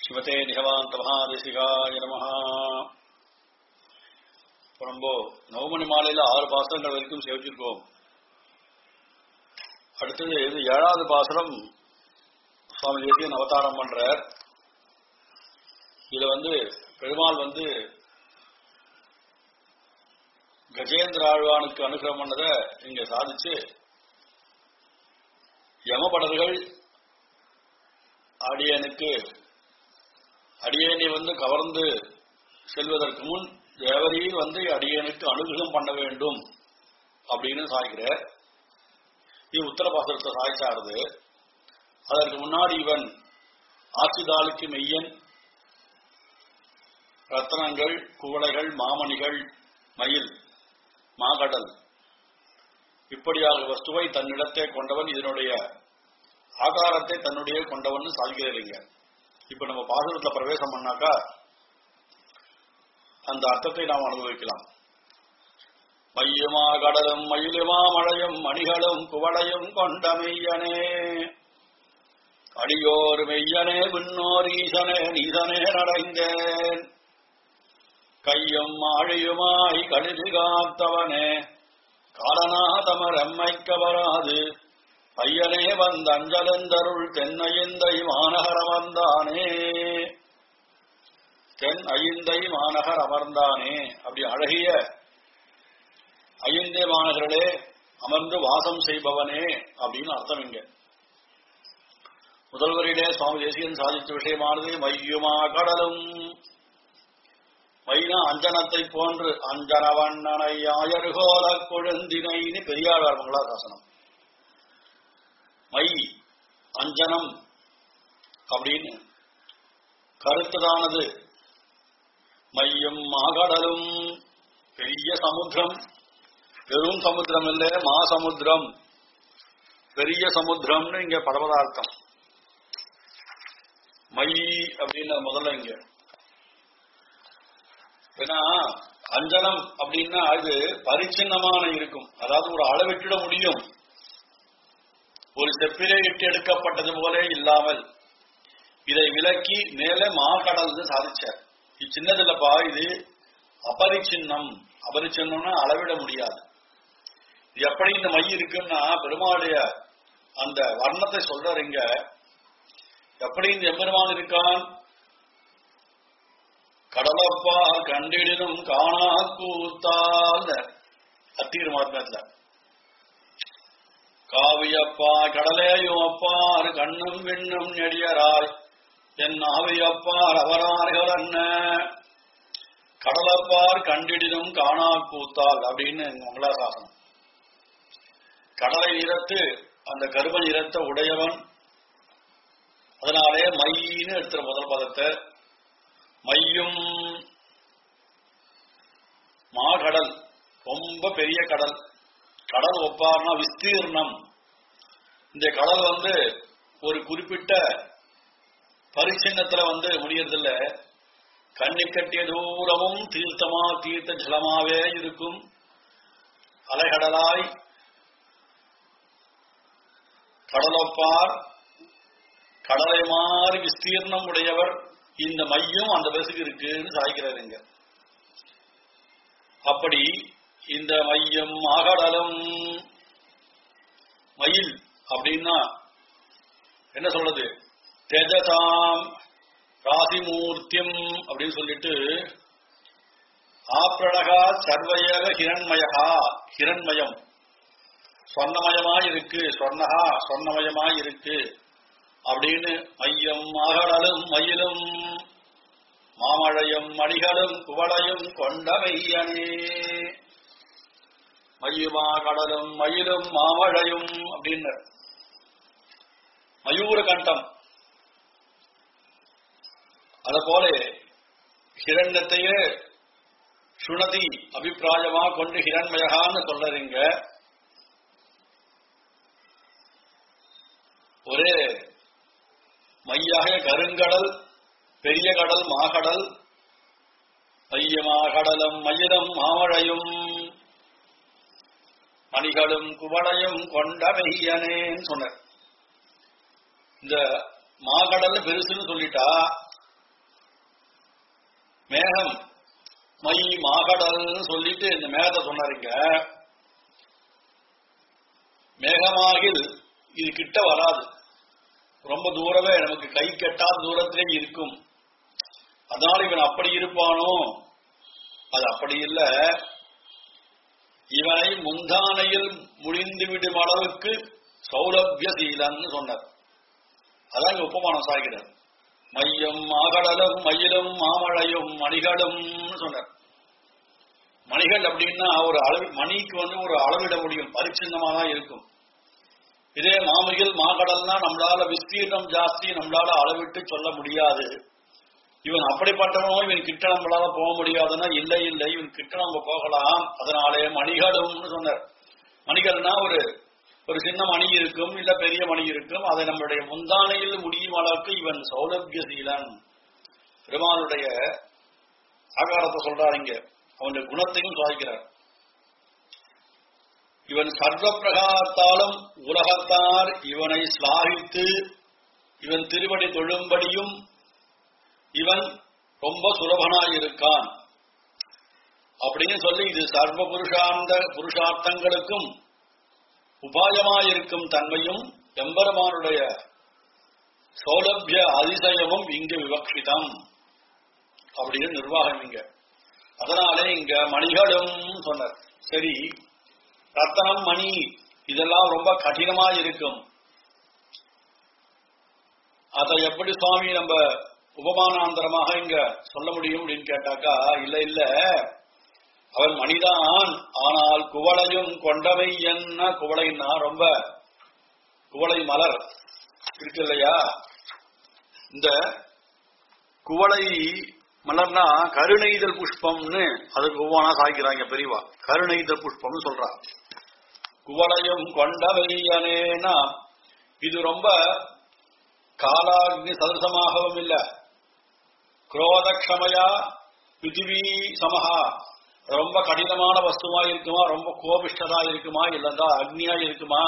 சிவதே நிகவாந்த மகாதேசிகாய நமஹ இப்போ நம்ம நவமணி மாலையில ஆறு பாசனங்கள் வரைக்கும் சேவிச்சிருக்கோம் அடுத்தது இது ஏழாவது பாசனம் சுவாமி தேசியன் அவதாரம் பண்றார் இதுல வந்து பெருமாள் வந்து கஜேந்திர ஆழ்வானுக்கு அனுகிரகம் பண்ணதை இங்க சாதிச்சு யமபடர்கள் அடியனுக்கு அடியனை வந்து கவர்ந்து செல்வதற்கு முன் தேவரீர் வந்து அடியனுக்கு அனுகிரகம் பண்ண வேண்டும் அப்படின்னு சாய்கிறார் இது உத்தரபாசனத்தை சாய்ச்சாருது அதற்கு முன்னாடி இவன் ஆட்சிதாளுக்கு மெய்யன் ரத்தனங்கள் குவளைகள் மாமணிகள் மயில் மாகடல் இப்படியாக வஸ்துவை தன்னிடத்தை கொண்டவன் இதனுடைய ஆகாரத்தை தன்னுடைய கொண்டவன் சாதிக்கிறீங்க இப்ப நம்ம பாசுரத்துல பிரவேசம் பண்ணாக்கா அந்த அர்த்தத்தை நாம் அனுபவிக்கலாம் மையுமா கடலும் மயிலுமா மழையும் மணிகளும் குவளையும் கொண்ட மெய்யனே அடியோர் மெய்யனே விண்ணோர் ஈசனே நீசனே நடைந்தேன் கையும் ஆழியுமாய் கழுது காத்தவனே காலநாதமர் எம்மைக்க வராது பையனே வந்த அஞ்சலந்தருள் தென்னையந்தை மாநகர் அமர்ந்தானே தென் ஐந்தை மாநகர் அமர்ந்தானே அப்படி அழகிய ஐந்தே மாநகர்களே அமர்ந்து வாசம் செய்பவனே அப்படின்னு அர்த்தம் இங்க முதல்வரிலே சுவாமி தேசியன் சாதித்த விஷயமானது மையுமா கடலும் மைனா அஞ்சனத்தை போன்று அஞ்சனவண்ணனை ஆயர்கோல கொழுந்தினைன்னு பெரியாழ்வார் மங்களாசாசனம் மை அஞ்சனம் அப்படின்னு கருத்துதானது மையும் மாகடலும் பெரிய சமுத்திரம் வெறும் சமுத்திரம் இல்ல மாசமுத்திரம் பெரிய சமுத்திரம்னு இங்க பரவதார்த்தம் மை அப்படின்னு முதல்ல இங்க ஏன்னா அஞ்சனம் அப்படின்னா அது பரிச்சின்னமான இருக்கும் அதாவது ஒரு அளவிட்டிட முடியும் ஒரு செப்பிலே இட்டு எடுக்கப்பட்டது போல இல்லாமல் இதை விலக்கி மேலே மாகடல் சாதிச்சார் இது சின்னதில்லப்பா இது அபரிச்சின்னம் அபரிச்சின்னம்னா அளவிட முடியாது இது எப்படி இந்த மை இருக்குன்னா பெருமாளுடைய அந்த வர்ணத்தை சொல்றாரு இங்க எப்படி இந்த எம்பெருமான் இருக்கான் கடலப்பா கண்டிடினும் காணா கூத்தால் அத்தீர் மாத்மத்துல காவியப்பா கடலேயும் அப்பார் கண்ணும் விண்ணும் நெடியராய் என் ஆவியப்பார் அவரார்கள் என்ன கடலப்பார் கண்டிடினும் காணா கூத்தால் அப்படின்னு மங்களாசாசனம் கடலை நிறத்து அந்த கரும நிறத்தை உடையவன் அதனாலே மையின்னு எடுத்துற முதல் பதத்தை மையும் மாகடல் ரொம்ப பெரிய கடல் கடல் ஒப்பார்னா விஸ்தீர்ணம் இந்த கடல் வந்து ஒரு குறிப்பிட்ட பரிச்சின்னத்துல வந்து முடியறதில்ல கண்ணி கட்டிய தூரமும் தீர்த்தமா தீர்த்த ஜலமாவே இருக்கும் அலைகடலாய் கடலொப்பார் கடலை மாறி விஸ்தீர்ணம் உடையவர் இந்த மையம் அந்த பசுக்கு இருக்குன்னு சாய்க்கிறாருங்க அப்படி இந்த மையம் அகடலும் மயில் அப்படின்னா என்ன சொல்றது தெஜதாம் ராசிமூர்த்தியம் அப்படின்னு சொல்லிட்டு ஆப்ரணகா சர்வயக ஹிரண்மயகா ஹிரண்மயம் சொர்ணமயமா இருக்கு சொர்ணகா சொர்ணமயமா இருக்கு அப்படின்னு மையம் அகடலும் மயிலும் மாமழையும் மணிகளும் குவளையும் கொண்ட மையனே மையுமா கடலும் மயிலும் மாமழையும் அப்படின்னு மயூர கண்டம் அத போல ஹிரண்யத்தையே சுணதி அபிப்பிராயமா கொண்டு ஹிரண்மயகான்னு சொல்றீங்க ஒரே மையாக கருங்கடல் பெரிய கடல் மாகடல் மையமாகடலும் மயிலும் மாமழையும் மணிகளும் குவளையும் கொண்ட மெய்யனேன்னு சொன்னார் இந்த மாகடல் பெருசுன்னு சொல்லிட்டா மேகம் மை மாகடல்னு சொல்லிட்டு இந்த மேகத்தை சொன்னாருங்க மேகமாகில் இது கிட்ட வராது ரொம்ப தூரமே நமக்கு கை கெட்டாத தூரத்திலே இருக்கும் அதனால இவன் அப்படி இருப்பானோ அது அப்படி இல்ல இவனை முந்தானையில் முடிந்துவிடும் அளவுக்கு சௌலபியசீலன்னு சொன்னார் அதான் இங்க உபமானம் சாய்கிறார் மையம் மாகடலும் மயிலும் மாமழையும் மணிகளும் சொன்னார் மணிகள் அப்படின்னா ஒரு அளவு மணிக்கு வந்து ஒரு அளவிட முடியும் பரிச்சின்னமா தான் இருக்கும் இதே மாமகில் மாகடல்னா நம்மளால விஸ்தீர்ணம் ஜாஸ்தி நம்மளால அளவிட்டு சொல்ல முடியாது இவன் அப்படிப்பட்டவனும் இவன் கிட்ட நம்மளால போக முடியாதுன்னா இல்லை இல்லை இவன் கிட்ட நம்ம போகலாம் அதனாலே மணிகளும்னு சொன்னார் மணிகள்னா ஒரு ஒரு சின்ன மணி இருக்கும் இல்ல பெரிய மணி இருக்கும் அதை நம்மளுடைய முந்தானையில் முடியும் அளவுக்கு இவன் சௌலபியசீலன் பெருமானுடைய ஆகாரத்தை சொல்றார் இங்க அவனுடைய குணத்தையும் சாதிக்கிறார் இவன் சர்வ பிரகாரத்தாலும் உலகத்தார் இவனை ஸ்லாகித்து இவன் திருவடி தொழும்படியும் இவன் ரொம்ப சுலபனாயிருக்கான் அப்படின்னு சொல்லி இது சர்வ புருஷாந்த புருஷார்த்தங்களுக்கும் உபாயமாயிருக்கும் தன்மையும் எம்பெருமானுடைய சௌலபிய அதிசயமும் இங்கு விவக்ஷிதம் அப்படின்னு நிர்வாகம் இங்க அதனாலே இங்க மணிகளும் சொன்னார் சரி ரத்தனம் மணி இதெல்லாம் ரொம்ப கடினமா இருக்கும் அதை எப்படி சுவாமி நம்ம உபமானாந்தரமாக இங்க சொல்ல முடியும் அப்படின்னு கேட்டாக்கா இல்ல இல்ல அவன் மனிதான் ஆனால் குவளையும் கொண்டவை என்ன குவளைன்னா ரொம்ப குவளை மலர் இருக்கு இல்லையா இந்த குவளை மலர்னா கருணைதல் புஷ்பம்னு அதுக்கு ஒவ்வொன்றா சாய்க்கிறாங்க பெரியவா கருணைதல் புஷ்பம்னு சொல்றா குவளையும் கொண்டவையனேனா இது ரொம்ப காலாக்னி சதசமாகவும் இல்ல குரோதக்ஷமையா பிருத்திவி சமஹா ரொம்ப கடினமான வஸ்துவா இருக்குமா ரொம்ப கோபிஷ்டதா இருக்குமா இல்லதா அக்னியா இருக்குமா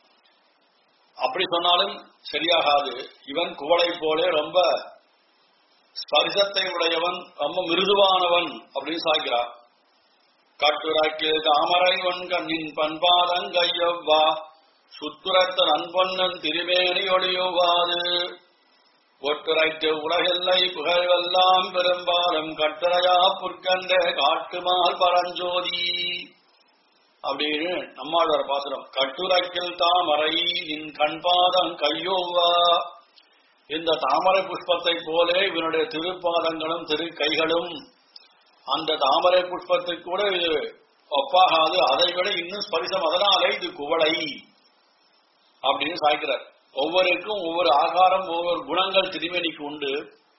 அப்படி சொன்னாலும் சரியாகாது இவன் குவளை போலே ரொம்ப ஸ்பரிசத்தை உடையவன் ரொம்ப மிருதுவானவன் அப்படின்னு சாய்க்கிறார் கட்டுராக்கு தாமரைவன் கண்ணின் பண்பாதங்கையவ்வா சுத்துரத்த நண்பொன்னன் திருமேனி ஒளியுவாது ஒட்டுரைத்து உலகெல்லை புகழ்வெல்லாம் பெரும்பாலும் கட்டுரையா புற்கண்ட காட்டுமால் பரஞ்சோதி அப்படின்னு நம்மாழ்வார் பாசுரம் கட்டுரைக்கில் தாமரை நின் கண்பாதம் கையோவா இந்த தாமரை புஷ்பத்தை போலே இவனுடைய திருப்பாதங்களும் திரு கைகளும் அந்த தாமரை புஷ்பத்துக்கு கூட இது ஒப்பாகாது அதை விட இன்னும் ஸ்பரிசம் அதனாலே இது குவளை அப்படின்னு சாய்க்கிறார் ஒவ்வொருக்கும் ஒவ்வொரு ஆகாரம் ஒவ்வொரு குணங்கள் திருமேனிக்கு உண்டு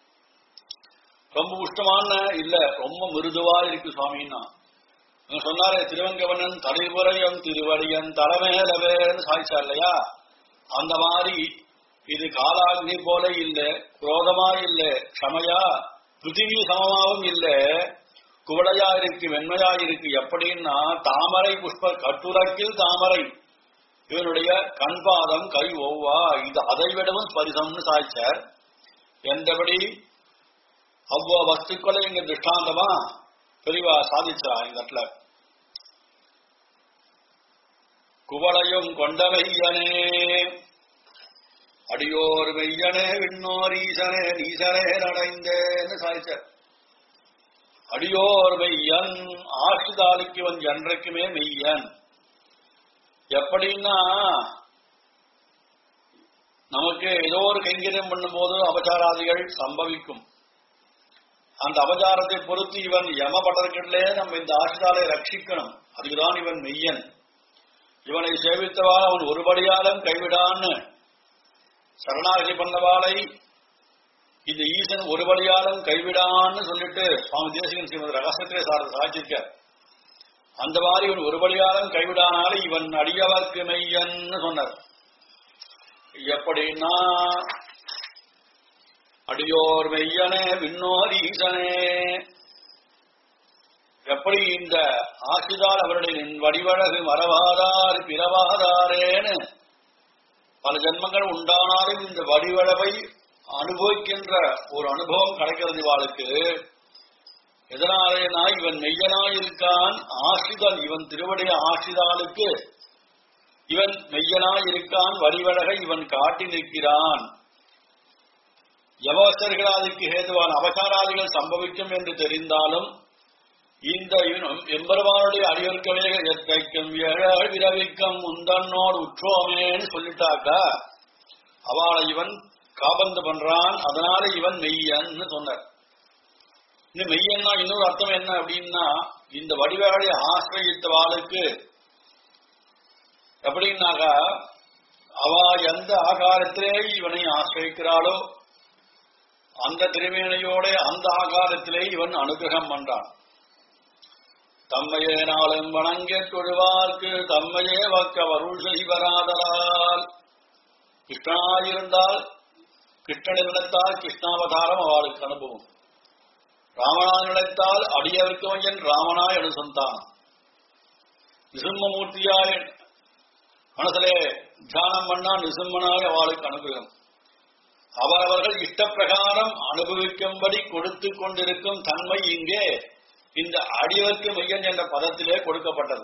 ரொம்ப உஷ்டமான இல்ல ரொம்ப மிருதுவா இருக்கு சுவாமின்னா இவங்க சொன்னாரே திருவங்கவனன் தலைபுரையம் திருவடியன் தலைமையிலவேன்னு சாய்ச்சா இல்லையா அந்த மாதிரி இது காலாக்னி போல இல்ல குரோதமா இல்ல க்ஷமையா பிருத்திவி சமமாவும் இல்ல குவளையா இருக்கு வெண்மையா இருக்கு எப்படின்னா தாமரை புஷ்ப கட்டுரக்கில் தாமரை இவனுடைய கண்பாதம் கை ஒவ்வா இது அதை விடவும் ஸ்பரிசம்னு சாய்ச்சார் எந்தபடி அவ்வளோ வஸ்துக்களை இங்க திருஷ்டாந்தமா பெரிவா சாதிச்சா இந்த இடத்துல குவளையும் கொண்டவையனே அடியோர் மெய்யனே விண்ணோர் ஈசனே நீசனே நடைந்தேன்னு சாதிச்சார் அடியோர் மெய்யன் ஆசிதாலிக்குவன் என்றைக்குமே மெய்யன் எப்படின்னா நமக்கு ஏதோ ஒரு கைங்கரியம் பண்ணும்போது அபச்சாராதிகள் சம்பவிக்கும் அந்த அபச்சாரத்தை பொறுத்து இவன் யமபட்டர்களிலே நம்ம இந்த ஆசிதாலை ரட்சிக்கணும் அதுக்குதான் இவன் மெய்யன் இவனை சேவித்தவா அவன் ஒருபடியாலும் கைவிடான்னு சரணாகதி பண்ணவாளை இந்த ஈசன் ஒருபடியாலும் கைவிடான்னு சொல்லிட்டு சுவாமி தேசிகன் ஸ்ரீமதி ரகசியத்திலே சார் சாட்சிருக்க அந்த மாதிரி இவன் ஒருபடியாலும் கைவிடானால இவன் அடியவர்க்கு மெய்யன்னு சொன்னார் எப்படின்னா அடியோர் மெய்யனே விண்ணோர் ஈசனே எப்படி இந்த ஆசிதால் அவருடைய வடிவழகு மறவாதார் பிறவாதாரேன்னு பல ஜென்மங்கள் உண்டானாலும் இந்த வடிவழவை அனுபவிக்கின்ற ஒரு அனுபவம் கிடைக்கிறது இவாளுக்கு எதனாலேனா இவன் மெய்யனாய் இருக்கான் ஆசிதல் இவன் திருவடைய ஆசிதாளுக்கு இவன் மெய்யனாய் இருக்கான் வரிவழக இவன் காட்டி நிற்கிறான் யவசர்களாதிக்கு ஹேதுவான அபசாராதிகள் சம்பவிக்கும் என்று தெரிந்தாலும் இந்த இவனும் எம்பெருமானுடைய அடியொருக்கவே எத்தைக்கும் ஏழாள் விரவிக்கம் முந்தன்னோடு உற்றோமேன்னு சொல்லிட்டாக்கா அவளை இவன் காபந்து பண்றான் அதனால இவன் மெய்யன்னு சொன்னார் இந்த மெய்யன்னா இன்னொரு அர்த்தம் என்ன அப்படின்னா இந்த வடிவாளை ஆசிரியத்தவாளுக்கு எப்படின்னாக்கா அவ எந்த ஆகாரத்திலே இவனை ஆசிரிக்கிறாளோ அந்த திருமேனையோட அந்த ஆகாரத்திலே இவன் அனுகிரகம் பண்றான் தம்மையே நாளும் வணங்க தொழுவார்க்கு தம்மையே வக்க வருள் செய்வராதலால் கிருஷ்ணனாயிருந்தால் கிருஷ்ணன் நினைத்தால் கிருஷ்ணாவதாரம் அவளுக்கு அனுபவம் ராமனா நினைத்தால் அடியவிருக்கவன் ராமனாய் அனுசந்தானம் நிசிம்மமூர்த்தியாய் மனசிலே தியானம் பண்ணா நிசிம்மனாய் அவளுக்கு அனுகிரகம் அவரவர்கள் இஷ்டப்பிரகாரம் அனுபவிக்கும்படி கொடுத்து கொண்டிருக்கும் தன்மை இங்கே இந்த அடியவர்க்கு மையன் என்ற பதத்திலே கொடுக்கப்பட்டது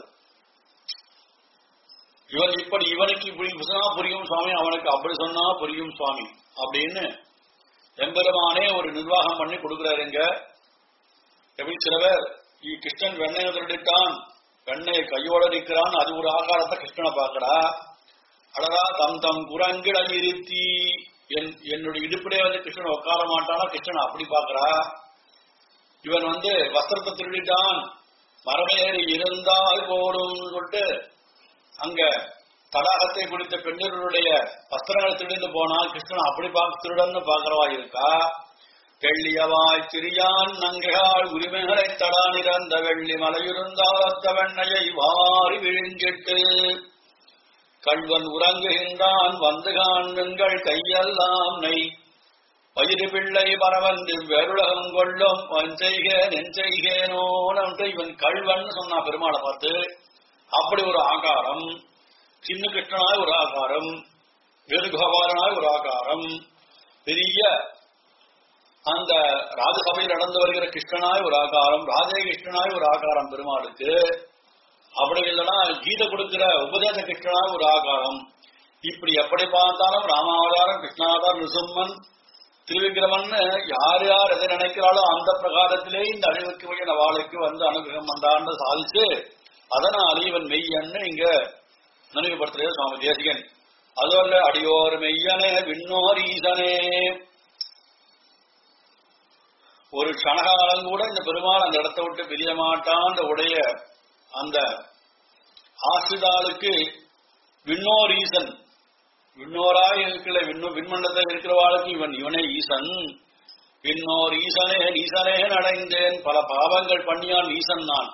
இவன் இப்படி இவனுக்கு இப்படி சொன்னா புரியும் சுவாமி அவனுக்கு அப்படி சொன்னா புரியும் சுவாமி அப்படின்னு எம்பெருமானே ஒரு நிர்வாகம் பண்ணி கொடுக்கிறாருங்க எப்படி சில பேர் இ- கிருஷ்ணன் வெண்ணெய் திருடிட்டான் வெண்ணெய் கையோட நிற்கிறான் அது ஒரு ஆகாரத்தை கிருஷ்ணனை பார்க்கடா அடடா தம் தம் குரங்கிட இருத்தி என் என்னுடைய இடுப்பிலே வந்து கிருஷ்ணன் உட்கார மாட்டானா கிருஷ்ணன் அப்படி பார்க்கறா இவன் வந்து வஸ்திரத்தை திருடிட்டான் மரமேறி இருந்தால் போடும் சொல்லிட்டு அங்க தடாகத்தை குடித்த பெண்களுடைய வஸ்திரங்களை திருடிந்து போனால் கிருஷ்ணன் அப்படி பார்க்க திருடன்னு பார்க்கிறவா இருக்கா வெள்ளியவாய் சிறியான் நங்கையாள் உரிமைகளை தடா நிறந்த வெள்ளி மலையிருந்தாலத்த வெண்ணையை வாரி விழுங்கிட்டு கள்வன் உறங்குகின்றான் வந்து காண்கள் கையெல்லாம் நெய் வயிறு பிள்ளை பரவந்து வேருலகம் கொள்ளும் செய்கேன் என் செய்கேனோ இவன் கள்வன் சொன்னா பெருமாளை பார்த்து அப்படி ஒரு ஆகாரம் சின்ன கிருஷ்ணனாய் ஒரு ஆகாரம் வேணுகோபாலனாய் ஒரு ஆகாரம் பெரிய அந்த ராஜசபையில் நடந்து வருகிற கிருஷ்ணனாய் ஒரு ஆகாரம் ராஜே கிருஷ்ணனாய் ஒரு ஆகாரம் பெருமாளுக்கு அப்படி இல்லைன்னா கீதை கொடுக்கிற உபதேச கிருஷ்ணனாய் ஒரு ஆகாரம் இப்படி எப்படி பார்த்தாலும் ராமாவதாரம் கிருஷ்ணாவதாரம் நிசும்மன் திருவிக்கிரமன் யார் யார் எதை நினைக்கிறாளோ அந்த பிரகாரத்திலே இந்த அழிவுக்கு வகையான வாளுக்கு வந்து அனுகிரகம் பண்றான்னு சாதிச்சு அதனால இவன் மெய்யன்னு இங்க நினைவுபடுத்துறது சுவாமி தேசிகன் அதுவல்ல அடியோர் மெய்யனே விண்ணோர் ஈசனே ஒரு கணகாலம் கூட இந்த பெருமாள் அந்த இடத்தை விட்டு பிரிய மாட்டான் அந்த உடைய அந்த ஆசிதாளுக்கு விண்ணோர் ஈசன் விண்ணோராய் இருக்கிற விண்ணோ விண்மண்டலத்தில் இருக்கிறவாளுக்கு இவன் இவனே ஈசன் விண்ணோர் ஈசனே ஈசனே அடைந்தேன் பல பாவங்கள் பண்ணியான் ஈசன் நான்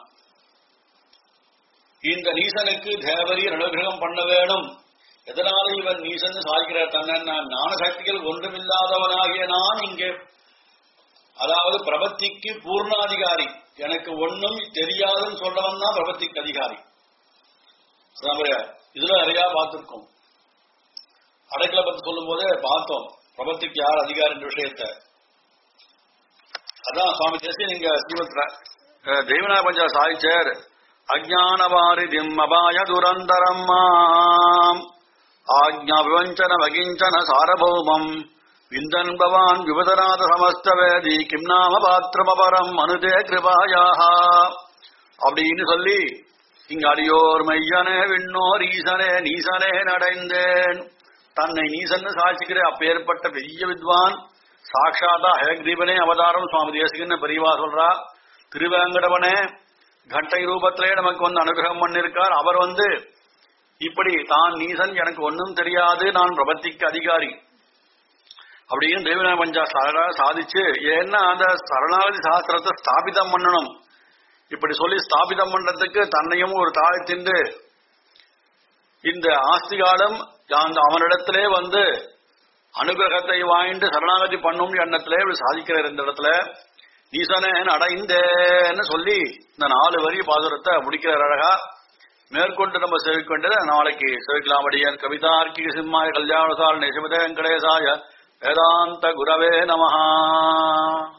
இந்த நீசனுக்கு தேவரி அனுகிரகம் பண்ண வேணும் எதனால இவன் நீசன் சாய்கிற தன்னை நான் ஞான சக்திகள் ஒன்றுமில்லாதவனாகிய நான் இங்கே அதாவது பிரபத்திக்கு பூர்ணாதிகாரி எனக்கு ஒண்ணும் தெரியாதுன்னு சொல்றவன் தான் பிரபத்திக்கு அதிகாரி அதான் பாரு, இதுல நிறைய பார்த்திருக்கோம் அடைக்கலை பத்தி சொல்லும் போதே பார்த்தோம் பிரபத்திக்கு யார் அதிகாரி என்ற விஷயத்தை அதான் சுவாமி தேசிய நீங்க ஸ்ரீமத் தெய்வநாய பஞ்சா சாதிச்சார் அஜானவாரிதிம் அபாய துரந்தரம் மாம் ஆஜ்ஞா விவஞ்சன வகிஞ்சன சாரபௌமம் விந்தன் பவான் விபதநாத சமஸ்தவேதி கிம் நாம பாத்திரமபரம் அனுதே கிருபாயாக அப்படின்னு சொல்லி இங்க அடியோர் மையனே விண்ணோர் ஈசனே நீசனே நடைந்தேன் தன்னை நீசன்னு சாட்சிக்கிற அப்பேற்பட்ட பெரிய வித்வான் சாட்சாதா ஹயக்ரீபனே அவதாரம் சுவாமி தேசிகன்னு பெரியவா சொல்றா திருவேங்கடவனே கட்டை ரூபத்திலே நமக்கு வந்து அனுகிரகம் பண்ணிருக்கார் அவர் வந்து இப்படி தான் நீசன் எனக்கு ஒன்றும் தெரியாது நான் பிரபத்திக்கு அதிகாரி அப்படின்னு தேவனா பஞ்சா சரணா சாதிச்சு ஏன்னா அந்த சரணாகதி சாஸ்திரத்தை ஸ்தாபிதம் பண்ணணும் இப்படி சொல்லி ஸ்தாபிதம் பண்றதுக்கு தன்னையும் ஒரு தாழ்த்திண்டு இந்த ஆஸ்திகாலம் அந்த அவனிடத்திலே வந்து அனுகிரகத்தை வாங்கிட்டு சரணாகதி பண்ணும் எண்ணத்திலே இப்படி சாதிக்கிறார் இந்த இடத்துல ஈசனே அடைந்தேன்னு சொல்லி இந்த நாலு வரி பாசுரத்தை முடிக்கிறார் அழகா மேற்கொண்டு நம்ம செவிக்க வேண்டியதை நாளைக்கு செவிக்கலாம் அடியன் கவிதார்க்கிக சிம்மாய கல்யாணசால் நிசிமதே வெங்கடேசாய வேதாந்த குரவே நமஹா